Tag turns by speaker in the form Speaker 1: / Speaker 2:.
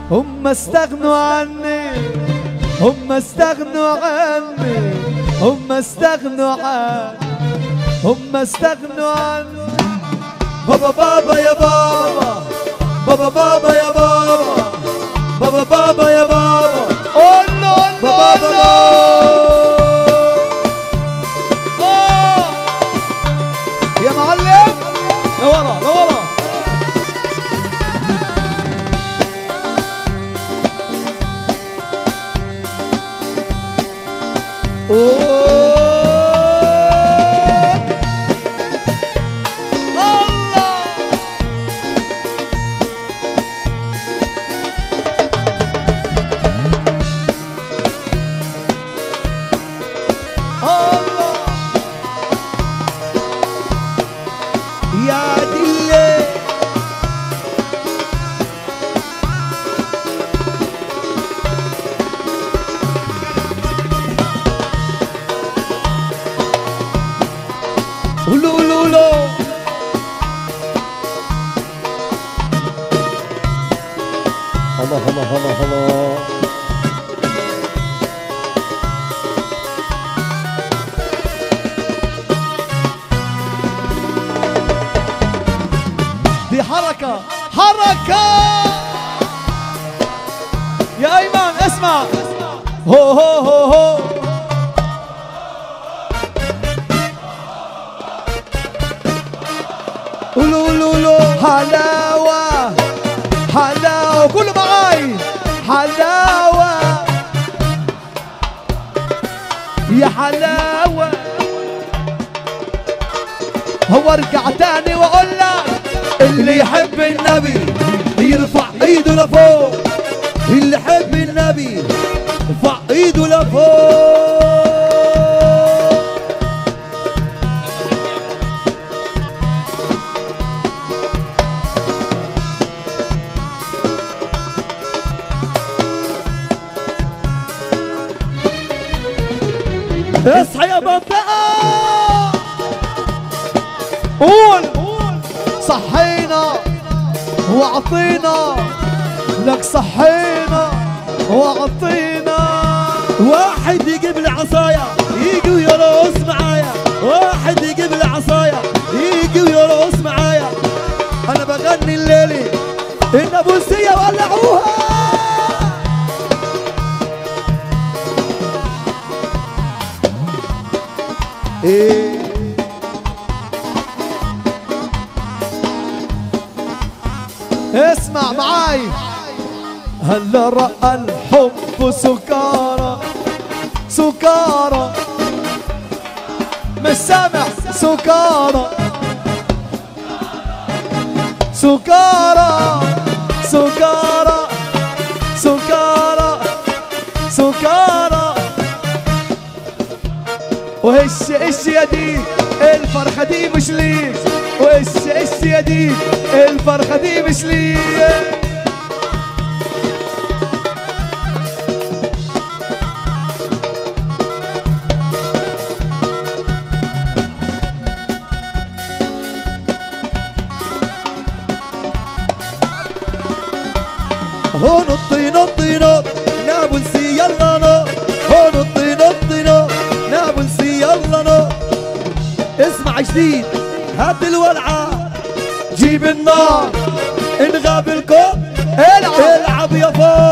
Speaker 1: هم استغنوا عني هم استغنوا عني هم استغنوا عني هم استغنوا عني بابا بابا يا بابا بابا بابا يا بابا بابا بابا يا بابا قول له قول له بابا يا معلم لورا لورا أوه. الله الله يا دلي لو لو لو الله الله الله الله دي حركة حركة يا أيمن اسمع هو هو هو هو قولوا قولوا له حلاوة حلاوة كله معاي حلاوة يا حلاوة هو ارجع تاني واقول لك اللي يحب النبي يرفع ايده لفوق اللي يحب النبي يرفع ايده لفوق اصحى يا منطقة قول صحينا واعطينا لك صحينا واعطينا
Speaker 2: واحد يجيب لي عصاية يجي ويرقص معايا واحد يجيب لي عصاية يجي ويرقص معايا
Speaker 1: انا بغني الليلي ان ابوسية ولعوها ايه اسمع معاي هلا رأى الحب سكارى سكارى مش سامع سكارى سكارى سكارى سكارى سكارى وهش ايش يا دي الفرحة دي مش ليك وهش ايش يا دي الفرحة دي مش ليك
Speaker 2: هو نطي نطي نط نابلسي يلا نط هو نطي نطي نط نابلسي يلا نط اسمع جديد هات الولعة
Speaker 1: جيب النار
Speaker 2: انغاب الكوب
Speaker 1: العب
Speaker 2: العب يا فوق